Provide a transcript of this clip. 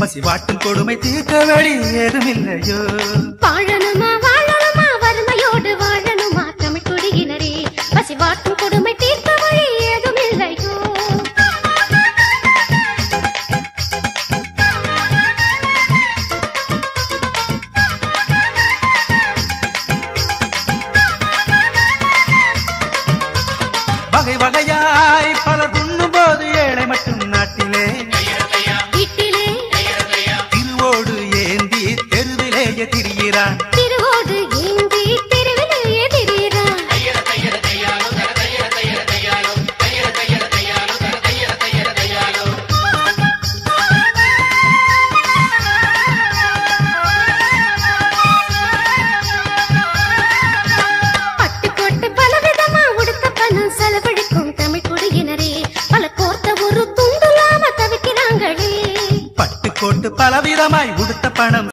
பசி வாட்டும் கொடுமை தீர்க்க வழி ஏதுமில்லையோ வாழணுமா வாழணுமா வறுமையோடு வாழணுமா தமிழ் குடியினரே பசி வாட்டும் கொடுமை தீர்க்க வழி ஏதும் இல்லையோ வகை வகையாய் பலர் உண்ணும் போது ஏழை மட்டும் நாட்டிலே வீட்டிலே திருவோடு ஏந்தி தெருவிலேயே திரிகிறான் திருவோடு ஏந்தி தெருவிலேயே திரியிறான் பட்டுக்கோட்டை பலவிதமா உடுத்த பணம் செலவழிக்கும் தமிழ் குடியினரே பல கோர்த்த ஒரு துண்டுலாம தவிக்கிறாங்களே பட்டுக்கோட்டு பலவிதமாய் உடுத்த பணம்